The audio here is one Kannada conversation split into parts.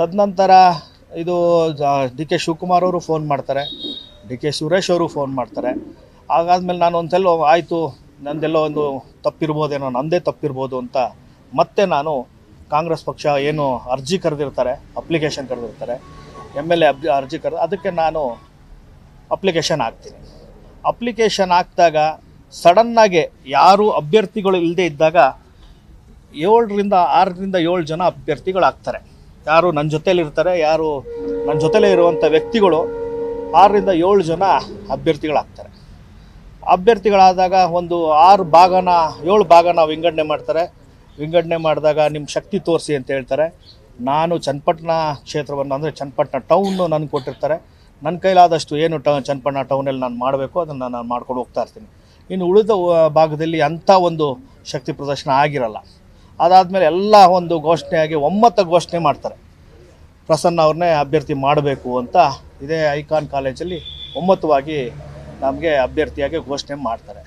ತದನಂತರ ಇದು ಡಿ ಕೆ ಶಿವಕುಮಾರ್ ಅವರು ಫೋನ್ ಮಾಡ್ತಾರೆ ಡಿ ಕೆ ಸುರೇಶ್ ಅವರು ಫೋನ್ ಮಾಡ್ತಾರೆ ಹಾಗಾದ್ಮೇಲೆ ನಾನು ಒಂದ್ಸಲ ಆಯಿತು ನಂದೆಲ್ಲೋ ಒಂದು ತಪ್ಪಿರ್ಬೋದೇನೋ ನಂದೇ ತಪ್ಪಿರ್ಬೋದು ಅಂತ ಮತ್ತೆ ನಾನು ಕಾಂಗ್ರೆಸ್ ಪಕ್ಷ ಏನು ಅರ್ಜಿ ಕರೆದಿರ್ತಾರೆ ಅಪ್ಲಿಕೇಶನ್ ಕರೆದಿರ್ತಾರೆ ಎಮ್ ಎಲ್ ಎ ಅರ್ಜಿ ಕರೆದು ಅದಕ್ಕೆ ನಾನು ಅಪ್ಲಿಕೇಶನ್ ಹಾಕ್ತೀನಿ ಅಪ್ಲಿಕೇಶನ್ ಹಾಕಿದಾಗ ಸಡನ್ನಾಗಿ ಯಾರು ಅಭ್ಯರ್ಥಿಗಳು ಇಲ್ಲದೆ ಇದ್ದಾಗ ಏಳರಿಂದ ಆರರಿಂದ ಏಳು ಜನ ಅಭ್ಯರ್ಥಿಗಳು ಆಗ್ತಾರೆ ಯಾರು ನನ್ನ ಜೊತೇಲಿ ಇರ್ತಾರೆ ಯಾರು ನನ್ನ ಜೊತೆಲೇ ಇರುವಂಥ ವ್ಯಕ್ತಿಗಳು ಆರರಿಂದ ಏಳು ಜನ ಅಭ್ಯರ್ಥಿಗಳಾಗ್ತಾರೆ ಅಭ್ಯರ್ಥಿಗಳಾದಾಗ ಒಂದು ಆರು ಭಾಗನ ಏಳು ಭಾಗನ ವಿಂಗಡಣೆ ಮಾಡ್ತಾರೆ ವಿಂಗಡಣೆ ಮಾಡಿದಾಗ ನಿಮ್ಮ ಶಕ್ತಿ ತೋರಿಸಿ ಅಂತ ಹೇಳ್ತಾರೆ ನಾನು ಚನ್ನಪಟ್ಟಣ ಕ್ಷೇತ್ರವನ್ನು ಅಂದರೆ ಚನ್ನಪಟ್ಟಣ ಟೌನ್ನು ನನಗೆ ಕೊಟ್ಟಿರ್ತಾರೆ ನನ್ನ ಕೈಲಾದಷ್ಟು ಏನು ಟ ಚನ್ನಪಟ್ಟಣ ಟೌನಲ್ಲಿ ನಾನು ಮಾಡಬೇಕು ಅದನ್ನು ನಾನು ಮಾಡ್ಕೊಂಡು ಹೋಗ್ತಾ ಇರ್ತೀನಿ ಇನ್ನು ಉಳಿದ ವ- ಭಾಗದಲ್ಲಿ ಅಂಥ ಒಂದು ಶಕ್ತಿ ಪ್ರದರ್ಶನ ಆಗಿರಲ್ಲ ಅದಾದಮೇಲೆ ಎಲ್ಲ ಒಂದು ಘೋಷಣೆಯಾಗಿ ಒಮ್ಮತ ಘೋಷಣೆ ಮಾಡ್ತಾರೆ ಪ್ರಸನ್ನ ಅವ್ರನ್ನೇ ಅಭ್ಯರ್ಥಿ ಮಾಡಬೇಕು ಅಂತ ಇದೇ ಐಕಾನ್ ಕಾಲೇಜಲ್ಲಿ ಒಮ್ಮತವಾಗಿ ನಮಗೆ ಅಭ್ಯರ್ಥಿಯಾಗಿ ಘೋಷಣೆ ಮಾಡ್ತಾರೆ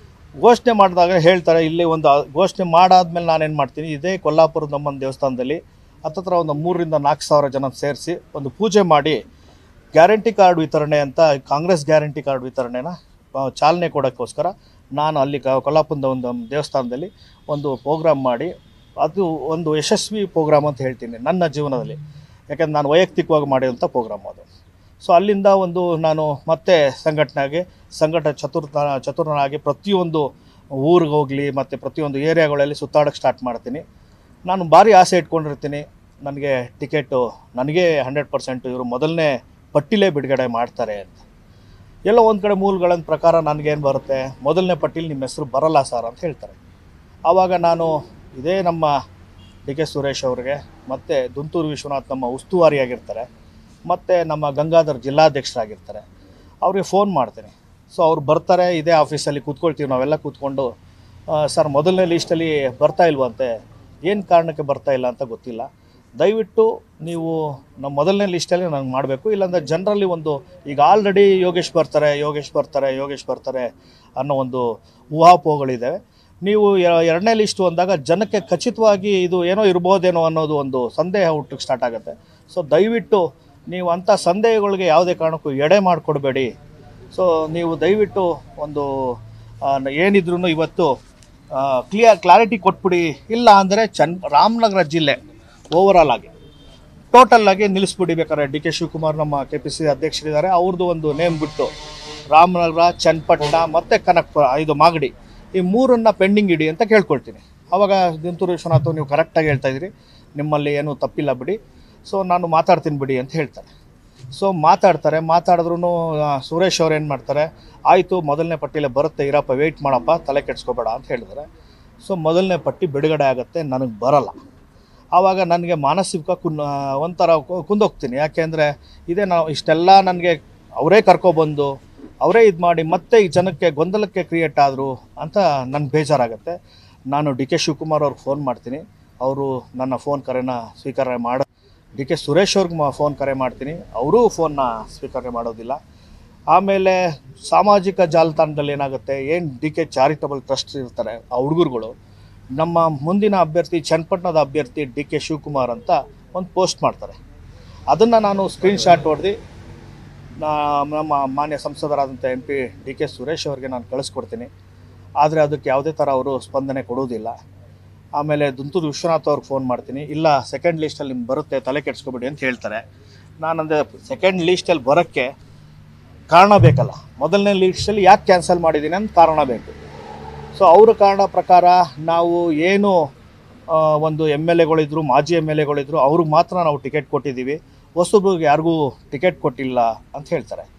ಘೋಷಣೆ ಮಾಡಿದಾಗ ಹೇಳ್ತಾರೆ ಇಲ್ಲಿ ಒಂದು ಘೋಷಣೆ ಮಾಡಾದ್ಮೇಲೆ ನಾನೇನು ಮಾಡ್ತೀನಿ ಇದೇ ಕೊಲ್ಲಾಪುರದ ನಮ್ಮನ ದೇವಸ್ಥಾನದಲ್ಲಿ ಹತ್ತತ್ರ ಒಂದು ಮೂರರಿಂದ ನಾಲ್ಕು ಸಾವಿರ ಜನ ಸೇರಿಸಿ ಒಂದು ಪೂಜೆ ಮಾಡಿ ಗ್ಯಾರಂಟಿ ಕಾರ್ಡ್ ವಿತರಣೆ ಅಂತ ಕಾಂಗ್ರೆಸ್ ಗ್ಯಾರಂಟಿ ಕಾರ್ಡ್ ವಿತರಣೆನ ಆ, ಚಾಲನೆ ಕೊಡೋಕ್ಕೋಸ್ಕರ ನಾನು ಅಲ್ಲಿ ಕ ಕೊಲ್ಲಾಪುರದ ಒಂದು ದೇವಸ್ಥಾನದಲ್ಲಿ ಒಂದು ಪ್ರೋಗ್ರಾಮ್ ಮಾಡಿ ಅದು ಒಂದು ಯಶಸ್ವಿ ಪ್ರೋಗ್ರಾಮ್ ಅಂತ ಹೇಳ್ತೀನಿ ನನ್ನ ಜೀವನದಲ್ಲಿ ಯಾಕಂದ್ರೆ ನಾನು ವೈಯಕ್ತಿಕವಾಗಿ ಮಾಡಿದಂಥ ಪ್ರೋಗ್ರಾಮ್ ಅದು ಸೊ ಅಲ್ಲಿಂದ ಒಂದು ನಾನು ಮತ್ತೆ ಸಂಘಟನೆಗೆ ಸಂಘಟ ಚತುರ್ ಚತುರನಾಗಿ ಪ್ರತಿಯೊಂದು ಊರಿಗೆ ಹೋಗಲಿ ಮತ್ತು ಪ್ರತಿಯೊಂದು ಏರಿಯಾಗಳಲ್ಲಿ ಸುತ್ತಾಡೋಕ್ಕೆ ಸ್ಟಾರ್ಟ್ ಮಾಡ್ತೀನಿ ನಾನು ಭಾರಿ ಆಸೆ ಇಟ್ಕೊಂಡಿರ್ತೀನಿ ನನಗೆ ಟಿಕೆಟು ನನಗೆ ಹಂಡ್ರೆಡ್ ಪರ್ಸೆಂಟ್ ಇವರು ಮೊದಲನೇ ಪಟ್ಟಿಲೇ ಬಿಡುಗಡೆ ಮಾಡ್ತಾರೆ ಅಂತ ಎಲ್ಲೋ ಒಂದು ಕಡೆ ಮೂಲಗಳ ಪ್ರಕಾರ ನನಗೇನು ಬರುತ್ತೆ ಮೊದಲನೇ ಪಟ್ಟಿಲಿ ನಿಮ್ಮ ಹೆಸರು ಬರಲ್ಲ ಸರ್ ಅಂತ ಹೇಳ್ತಾರೆ ಆವಾಗ ನಾನು ಇದೇ ನಮ್ಮ ಡಿ ಕೆ ಸುರೇಶ್ ಅವ್ರಿಗೆ ಮತ್ತು ದುಂತೂರು ವಿಶ್ವನಾಥ್ ನಮ್ಮ ಉಸ್ತುವಾರಿಯಾಗಿರ್ತಾರೆ ಮತ್ತು ನಮ್ಮ ಗಂಗಾಧರ್ ಜಿಲ್ಲಾಧ್ಯಕ್ಷರಾಗಿರ್ತಾರೆ ಅವ್ರಿಗೆ ಫೋನ್ ಮಾಡ್ತೀನಿ ಸೊ ಅವ್ರು ಬರ್ತಾರೆ ಇದೇ ಆಫೀಸಲ್ಲಿ ಕೂತ್ಕೊಳ್ತೀವಿ ನಾವೆಲ್ಲ ಕೂತ್ಕೊಂಡು ಆ, ಸರ್ ಮೊದಲನೇ ಲೀಸ್ಟಲ್ಲಿ ಬರ್ತಾ ಇಲ್ವಂತೆ ಏನು ಕಾರಣಕ್ಕೆ ಬರ್ತಾ ಇಲ್ಲ ಅಂತ ಗೊತ್ತಿಲ್ಲ ದಯವಿಟ್ಟು ನೀವು ನಮ್ಮ ಮೊದಲನೇ ಲಿಸ್ಟಲ್ಲಿ ನಂಗೆ ಮಾಡಬೇಕು ಇಲ್ಲಾಂದರೆ ಜನರಲ್ಲಿ ಒಂದು ಈಗ ಆಲ್ರೆಡಿ ಯೋಗೇಶ್ ಬರ್ತಾರೆ ಯೋಗೇಶ್ ಬರ್ತಾರೆ ಯೋಗೇಶ್ ಬರ್ತಾರೆ ಅನ್ನೋ ಒಂದು ಊಹಾಪೋಹಗಳಿದ್ದಾವೆ ನೀವು ಎ- ಎರಡನೇ ಲಿಸ್ಟು ಅಂದಾಗ ಜನಕ್ಕೆ ಖಚಿತವಾಗಿ ಇದು ಏನೋ ಇರ್ಬೋದೇನೋ ಅನ್ನೋದು ಒಂದು ಸಂದೇಹ ಹುಟ್ಟಕ್ಕೆ ಸ್ಟಾರ್ಟ್ ಆಗುತ್ತೆ ಸೊ ದಯವಿಟ್ಟು ನೀವು ಅಂಥ ಸಂದೇಹಗಳಿಗೆ ಯಾವುದೇ ಕಾರಣಕ್ಕೂ ಎಡೆ ಮಾಡಿಕೊಡ್ಬೇಡಿ ಸೊ ನೀವು ದಯವಿಟ್ಟು ಒಂದು ಏನಿದ್ರು ಇವತ್ತು ಕ್ಲಿಯರ್ ಕ್ಲಾರಿಟಿ ಕೊಟ್ಬಿಡಿ ಇಲ್ಲ ಅಂದರೆ ಚನ್ ರಾಮನಗರ ಜಿಲ್ಲೆ ಓವರಾಲ್ ಆಗಿ ಟೋಟಲ್ ಆಗಿ ನಿಲ್ಲಿಸ್ಬಿಡಿ ಬೇಕಾದ್ರೆ ಡಿ ಕೆ ಶಿವಕುಮಾರ್ ನಮ್ಮ ಕೆ ಪಿ ಸಿ ಅಧ್ಯಕ್ಷರಿದ್ದಾರೆ ಅವ್ರದ್ದು ಒಂದು ನೇಮ್ ಬಿಟ್ಟು ರಾಮನಗರ ಚನ್ನಪಟ್ಟಣ ಮತ್ತು ಕನಕಪುರ ಇದು ಮಾಗಡಿ ಈ ಮೂರನ್ನ ಪೆಂಡಿಂಗ್ ಇಡಿ ಅಂತ ಕೇಳ್ಕೊಳ್ತೀನಿ ಅವಾಗ ದಿಂತೂರು ವಿಶ್ವನಾಥ್ ನೀವು ಕರೆಕ್ಟಾಗಿ ಹೇಳ್ತಾ ಇದ್ದೀರಿ ನಿಮ್ಮಲ್ಲಿ ಏನೂ ತಪ್ಪಿಲ್ಲ ಬಿಡಿ ಸೊ ನಾನು ಮಾತಾಡ್ತೀನಿ ಬಿಡಿ ಅಂತ ಹೇಳ್ತಾರೆ ಸೊ ಮಾತಾಡ್ತಾರೆ ಮಾತಾಡಿದ್ರು ಸುರೇಶ್ ಅವ್ರು ಏನು ಮಾಡ್ತಾರೆ ಆಯಿತು ಮೊದಲನೇ ಪಟ್ಟಿಲೇ ಬರುತ್ತೆ ಇರಪ್ಪ ವೆಯ್ಟ್ ಮಾಡಪ್ಪ ತಲೆ ಕೆಡ್ಸ್ಕೊಬೇಡ ಅಂತ ಹೇಳಿದ್ದಾರೆ ಸೊ ಮೊದಲನೇ ಪಟ್ಟಿ ಬಿಡುಗಡೆ ಆಗುತ್ತೆ ನನಗೆ ಬರಲ್ಲ ಆವಾಗ ನನಗೆ ಮಾನಸಿಕ ಕುನ್ ಒಂಥರ ಕು- ಕುಂದೋಗ್ತೀನಿ ಯಾಕೆಂದರೆ ಇದೇ ನಾವು ಇಷ್ಟೆಲ್ಲ ನನಗೆ ಅವರೇ ಕರ್ಕೊಬಂದು ಅವರೇ ಇದು ಮಾಡಿ ಮತ್ತೆ ಈ ಜನಕ್ಕೆ ಗೊಂದಲಕ್ಕೆ ಕ್ರಿಯೇಟ್ ಆದರು ಅಂತ ನನಗೆ ಬೇಜಾರಾಗುತ್ತೆ ನಾನು ಡಿ ಕೆ ಶಿವಕುಮಾರ್ ಅವ್ರಿಗೆ ಫೋನ್ ಮಾಡ್ತೀನಿ ಅವರು ನನ್ನ ಫೋನ್ ಕರೆನ ಸ್ವೀಕಾರ ಮಾಡ ಡಿ ಕೆ ಸುರೇಶ್ ಅವ್ರಿಗೆ ಫೋನ್ ಕರೆ ಮಾಡ್ತೀನಿ ಅವರೂ ಫೋನ್ನ ಸ್ವೀಕಾರ ಮಾಡೋದಿಲ್ಲ ಆಮೇಲೆ ಸಾಮಾಜಿಕ ಜಾಲತಾಣದಲ್ಲಿ ಏನಾಗುತ್ತೆ ಏನು ಡಿ ಕೆ ಚಾರಿಟಬಲ್ ಟ್ರಸ್ಟ್ ಇರ್ತಾರೆ ಆ ಹುಡುಗರುಗಳು ನಮ್ಮ ಮುಂದಿನ ಅಭ್ಯರ್ಥಿ ಚನ್ನಪಟ್ಟಣದ ಅಭ್ಯರ್ಥಿ ಡಿ ಕೆ ಶಿವಕುಮಾರ್ ಅಂತ ಒಂದು ಪೋಸ್ಟ್ ಮಾಡ್ತಾರೆ ಅದನ್ನು ನಾನು ಸ್ಕ್ರೀನ್ಶಾಟ್ ಹೊಡೆದು ನಮ್ಮ ಮಾನ್ಯ ಸಂಸದರಾದಂಥ M P D K Suresh ಅವರಿಗೆ ನಾನು ಕಳಿಸ್ಕೊಡ್ತೀನಿ ಆದರೆ ಅದಕ್ಕೆ ಯಾವುದೇ ಥರ ಅವರು ಸ್ಪಂದನೆ ಕೊಡುವುದಿಲ್ಲ ಆಮೇಲೆ ದುಂತೂರು ವಿಶ್ವನಾಥ್ ಅವ್ರಿಗೆ ಫೋನ್ ಮಾಡ್ತೀನಿ ಇಲ್ಲ ಸೆಕೆಂಡ್ ಲಿಸ್ಟಲ್ಲಿ ನಿಮ್ಗೆ ಬರುತ್ತೆ ತಲೆ ಕೆಡ್ಸ್ಕೊಬೇಡಿ ಅಂತ ಹೇಳ್ತಾರೆ ನಾನಂದರೆ ಸೆಕೆಂಡ್ ಲಿಸ್ಟಲ್ಲಿ ಬರೋಕ್ಕೆ ಕಾರಣ ಬೇಕಲ್ಲ ಮೊದಲನೇ ಲಿಸ್ಟಲ್ಲಿ ಯಾಕೆ ಕ್ಯಾನ್ಸಲ್ ಮಾಡಿದ್ದೀನಿ ಅಂತ ಕಾರಣ ಬೇಕು ಸೊ ಅವರ ಕಾರಣ ಪ್ರಕಾರ ನಾವು ಏನು ಆ, ಒಂದು ಎಮ್ ಎಲ್ ಎಗಳಿದ್ರು ಮಾಜಿ ಎಮ್ ಎಲ್ ಎಗಳಿದ್ರು ಅವ್ರಿಗೆ ಮಾತ್ರ ನಾವು ಟಿಕೆಟ್ ಕೊಟ್ಟಿದ್ದೀವಿ ಹೊಸಬ್ರಿಗೆ ಯಾರಿಗೂ ಟಿಕೆಟ್ ಕೊಟ್ಟಿಲ್ಲ ಅಂತ ಹೇಳ್ತಾರೆ